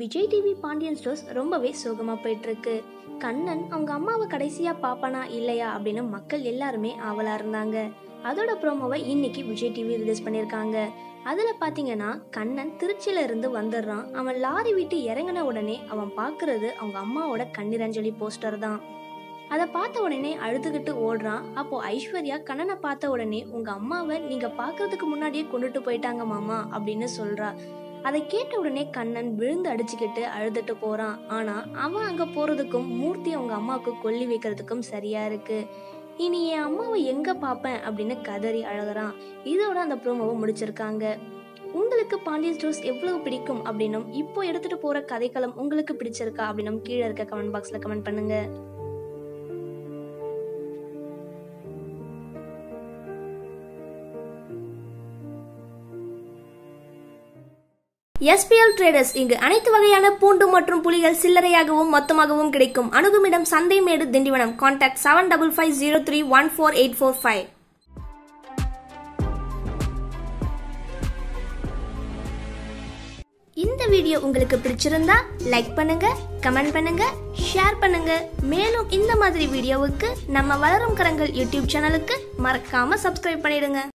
Vijay TV Pandian stores ரொம்பவே சோகமா போயிட்டு இருக்கு கண்ணன் அவங்க அம்மாவை கடைசியா பாப்பானா இல்லையா அப்படின்னு மக்கள் எல்லாருமே ஆவலா இருந்தாங்க அதோட ப்ரோமோவை இன்னைக்கு விஜய் டிவி ரிலீஸ் பண்ணியிருக்காங்க அதுல பாத்தீங்கன்னா கண்ணன் திருச்சியில இருந்து வந்துடுறான் அவன் லாரி விட்டு இறங்கின உடனே அவன் பார்க்கறது அவங்க அம்மாவோட கண்ணீரஞ்சலி போஸ்டர் தான் அதை பார்த்த உடனே அழுதுகிட்டு ஓடுறான் அப்போ ஐஸ்வர்யா கண்ணனை பார்த்த உடனே உங்க அம்மாவை நீங்க பார்க்கறதுக்கு முன்னாடியே கொண்டுட்டு போயிட்டாங்க மாமா அப்படின்னு சொல்றா அதை கேட்ட உடனே கண்ணன் விழுந்து அடிச்சுக்கிட்டு அழுதுட்டு போறான் ஆனா அவன் அங்க போறதுக்கும் மூர்த்தி அவங்க அம்மாவுக்கு கொல்லி வைக்கிறதுக்கும் சரியா இருக்கு இனி என் அம்மாவை எங்க பார்ப்பேன் அப்படின்னு கதறி அழகுறான் இதோட அந்த ப்ரோமோவை முடிச்சிருக்காங்க உங்களுக்கு பாண்டியன் ஸ்டோர்ஸ் எவ்வளவு பிடிக்கும் அப்படின்னும் இப்போ எடுத்துட்டு போற கதைக்களம் உங்களுக்கு பிடிச்சிருக்கா அப்படின்னும் கீழே இருக்க கமெண்ட் பாக்ஸ்ல கமெண்ட் பண்ணுங்க எஸ்பிஎல் ட்ரேடர்ஸ் இங்கு அனைத்து வகையான பூண்டு மற்றும் புலிகள் சில்லறையாகவும் மொத்தமாகவும் கிடைக்கும் அணுகுமிடம் Santhaimedu Tindivanam contact seven double five zero three one four eight four five இந்த வீடியோ உங்களுக்கு பிடிச்சிருந்தா லைக் பண்ணுங்க கமெண்ட் பண்ணுங்க ஷேர் பண்ணுங்க மேலும் இந்த மாதிரி வீடியோவுக்கு நம்ம வளரும் கரங்கள் யூடியூப் சேனலுக்கு மறக்காம சப்ஸ்கிரைப் பண்ணிடுங்க